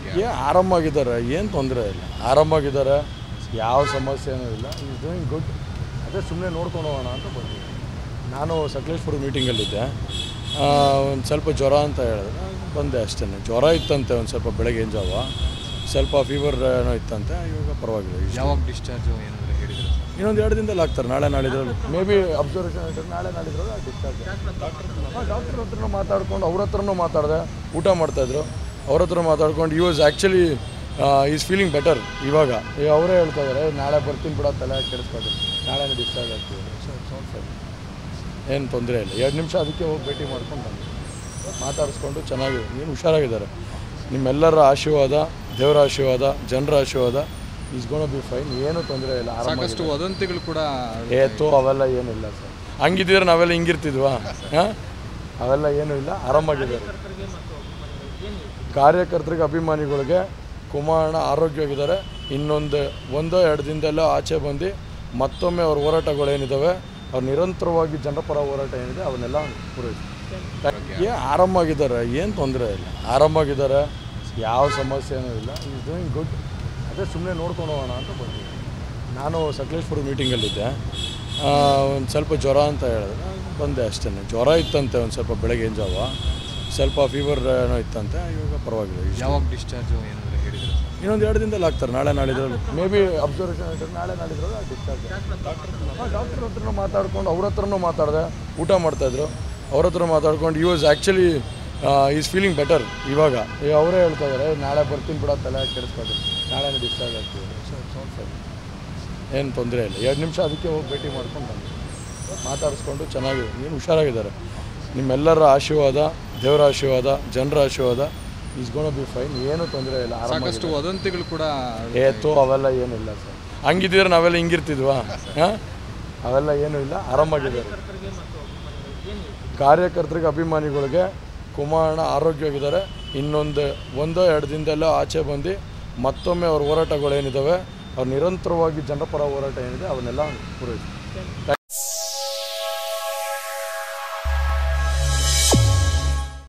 ಏ ಆರಾಮಾಗಿದ್ದಾರೆ ಏನು ತೊಂದರೆ ಇಲ್ಲ ಆರಾಮಾಗಿದ್ದಾರೆ ಯಾವ ಸಮಸ್ಯೆನೂ ಇಲ್ಲ ಈಸ್ ಡೂಯಿಂಗ್ ಗುಡ್ ಅದೇ ಸುಮ್ಮನೆ ನೋಡ್ಕೊಂಡು ಹೋಗೋಣ ಅಂತ ಬಂದಿದ್ದೆ ನಾನು ಸಕಲೇಶ್ಪುರ ಮೀಟಿಂಗಲ್ಲಿದ್ದೆ ಒಂದು ಸ್ವಲ್ಪ ಜ್ವರ ಅಂತ ಹೇಳಿದೆ ನಾನು ಬಂದೆ ಅಷ್ಟೇ ಜ್ವರ ಇತ್ತಂತೆ ಒಂದು ಸ್ವಲ್ಪ ಬೆಳಗ್ಗೆ ಜಾವ ಸ್ವಲ್ಪ ಫೀವರ್ ಏನೋ ಇತ್ತಂತೆ ಇವಾಗ ಪರವಾಗಿಲ್ಲ ಇಷ್ಟು. ಯಾವಾಗ ಡಿಸ್ಚಾರ್ಜು ಏನಾದರೂ ಹೇಳಿದ್ರು ಇನ್ನೊಂದು ಎರಡು ದಿನದಲ್ಲಿ ಆಗ್ತಾರೆ ನಾಳೆ ನಾಳಿದ್ರಲ್ಲಿ ಮೇ ಬಿ ಅಬ್ಸರ್ವೇಷನ್ ಇಟ್ಟರೆ ನಾಳೆ ನಾಳಿದ್ರಲ್ಲಿ ಡಿಸ್ಚಾರ್ಜ್ ಡಾಕ್ಟರ್ ಹತ್ರನೂ ಮಾತಾಡ್ಕೊಂಡು ಅವ್ರ ಹತ್ರನೂ ಮಾತಾಡಿದೆ ಊಟ ಮಾಡ್ತಾಯಿದ್ರು ಅವ್ರ ಹತ್ರ ಮಾತಾಡ್ಕೊಂಡು ಈ was actually is feeling better ಇವಾಗ ಈಗ ಅವರೇ ಹೇಳ್ತಾ ಇದ್ದಾರೆ ನಾಳೆ ಬರ್ತೀನಿ ಬಿಡ ತಲೆ ಕೆಡಿಸ್ಕೊಳ್ತೀನಿ ನಾಳೆ ಡಿಸ್ಚಾರ್ಜ್ ಆಗ್ತೀವಿ ಏನು ತೊಂದರೆ ಇಲ್ಲ ಎರಡು ನಿಮಿಷ ಅದಕ್ಕೆ ಹೋಗಿ ಭೇಟಿ ಮಾಡ್ಕೊಂಡು ಬಂದೆ ಮಾತಾಡಿಸ್ಕೊಂಡು ಚೆನ್ನಾಗಿದೆ ಏನು ಹುಷಾರಾಗಿದ್ದಾರೆ ನಿಮ್ಮೆಲ್ಲರ ಆಶೀರ್ವಾದ ದೇವರ ಆಶೀರ್ವಾದ ಜನರ ಆಶೀರ್ವಾದ ಈಸ್ ಗೋಣ ಬಿ ಫೈನ್ ಏನೂ ತೊಂದರೆ ಇಲ್ಲ ಆರಾಮಾಗಿ ಸಾಕಷ್ಟು ವದಂತಿಗಳು ಕೂಡ ಏತು ಅವೆಲ್ಲ ಏನಿಲ್ಲ ಸರ್ ಹಂಗಿದ್ರೆ ನಾವೆಲ್ಲ ಹಿಂಗಿರ್ತಿದ್ವಾ ಹಾಂ ಅವೆಲ್ಲ ಏನೂ ಇಲ್ಲ ಆರಾಮಾಗಿದ್ದಾರೆ ಕಾರ್ಯಕರ್ತರಿಗೆ ಅಭಿಮಾನಿಗಳಿಗೆ ಕುಮಾರಣ್ಣ ಆರೋಗ್ಯವಾಗಿದ್ದಾರೆ ಇನ್ನೊಂದು ಒಂದೋ ಎರಡು ದಿನದಲ್ಲೋ ಆಚೆ ಬಂದು ಮತ್ತೊಮ್ಮೆ ಅವ್ರ ಹೋರಾಟಗಳೇನಿದ್ದಾವೆ ಅವ್ರು ನಿರಂತರವಾಗಿ ಜನರ ಪರ ಹೋರಾಟ ಏನಿದೆ ಅವನ್ನೆಲ್ಲ ಪೂರೈಸಿ ಏ ಆರಾಮಾಗಿದ್ದಾರೆ ಏನು ತೊಂದರೆ ಇಲ್ಲ ಆರಾಮಾಗಿದ್ದಾರೆ ಯಾವ ಸಮಸ್ಯೆನೂ ಇಲ್ಲ ಈಸ್ ಡೂಯಿಂಗ್ ಗುಡ್ ಅದೇ ಸುಮ್ಮನೆ ನೋಡ್ಕೊಂಡು ಹೋಗೋಣ ಅಂತ ಬಂದಿದ್ದೆ ನಾನು ಸಕಲೇಶ್ಪುರ ಮೀಟಿಂಗಲ್ಲಿದ್ದೆ ಒಂದು ಸ್ವಲ್ಪ ಜ್ವರ ಅಂತ ಹೇಳಿದೆ ನಾನು ಬಂದೆ ಅಷ್ಟೇ ಜ್ವರ ಇತ್ತಂತೆ ಒಂದು ಸ್ವಲ್ಪ ಬೆಳಗ್ಗೆ ಜಾವ ಸ್ವಲ್ಪ ಫೀವರ್ ಏನೋ ಇತ್ತಂತೆ ಇವಾಗ ಪರವಾಗಿಲ್ಲ ಇಷ್ಟು. ಯಾವಾಗ ಡಿಸ್ಚಾರ್ಜು ಏನಾದರೂ ಹೇಳಿದ್ರು ಇನ್ನೊಂದು ಎರಡು ದಿನದಲ್ಲಿ ಆಗ್ತಾರೆ ನಾಳೆ ನಾಳಿದ್ರಲ್ಲಿ ಮೇ ಬಿ ಅಬ್ಸರ್ವೇಷನ್ ಇಟ್ಟರೆ ನಾಳೆ ನಾಳಿದ್ರಲ್ಲಿ ಡಿಸ್ಚಾರ್ಜ್ ಡಾಕ್ಟರ್ ಹತ್ರನೂ ಮಾತಾಡ್ಕೊಂಡು ಅವ್ರ ಹತ್ರನೂ ಮಾತಾಡಿದೆ ಊಟ ಮಾಡ್ತಾಯಿದ್ರು ಅವ್ರ ಹತ್ರ ಮಾತಾಡ್ಕೊಂಡು ಈ was actually is feeling better ಇವಾಗ ಈಗ ಅವರೇ ಹೇಳ್ತಾ ಇದ್ದಾರೆ ನಾಳೆ ಬರ್ತೀನಿ ಬಿಡ ತಲೆ ಕೆಡಿಸ್ಕೊಳ್ತೀನಿ ನಾಳೆ ಡಿಸ್ಚಾರ್ಜ್ ಆಗ್ತೀವಿ ಏನು ತೊಂದರೆ ಇಲ್ಲ ಎರಡು ನಿಮಿಷ ಅದಕ್ಕೆ ಹೋಗಿ ಭೇಟಿ ಮಾಡ್ಕೊಂಡು ಬಂದೆ ಮಾತಾಡಿಸ್ಕೊಂಡು ಚೆನ್ನಾಗಿದೆ ಏನು ಹುಷಾರಾಗಿದ್ದಾರೆ ನಿಮ್ಮೆಲ್ಲರ ಆಶೀರ್ವಾದ ದೇವರ ಆಶೀರ್ವಾದ ಜನರ ಆಶೀರ್ವಾದ ಈಸ್ ಗೋಣ ಬಿ ಫೈನ್ ಏನೂ ತೊಂದರೆ ಇಲ್ಲ ಆರಾಮಾಗಿ ಸಾಕಷ್ಟು ವದಂತಿಗಳು ಕೂಡ ಏತು ಅವೆಲ್ಲ ಏನಿಲ್ಲ ಸರ್ ಹಂಗಿದ್ರೆ ನಾವೆಲ್ಲ ಹಿಂಗಿರ್ತಿದ್ವಾ ಹಾಂ ಅವೆಲ್ಲ ಏನೂ ಇಲ್ಲ ಆರಾಮಾಗಿದ್ದಾರೆ ಕಾರ್ಯಕರ್ತರಿಗೆ ಅಭಿಮಾನಿಗಳಿಗೆ ಕುಮಾರಣ್ಣ ಆರೋಗ್ಯವಾಗಿದ್ದಾರೆ ಇನ್ನೊಂದು ಒಂದೋ ಎರಡು ದಿನದಲ್ಲೋ ಆಚೆ ಬಂದು ಮತ್ತೊಮ್ಮೆ ಅವ್ರ ಹೋರಾಟಗಳೇನಿದ್ದಾವೆ ಅವ್ರು ನಿರಂತರವಾಗಿ ಜನರ ಪರ ಹೋರಾಟ ಏನಿದೆ ಅವನ್ನೆಲ್ಲ ಪೂರೈಸಿ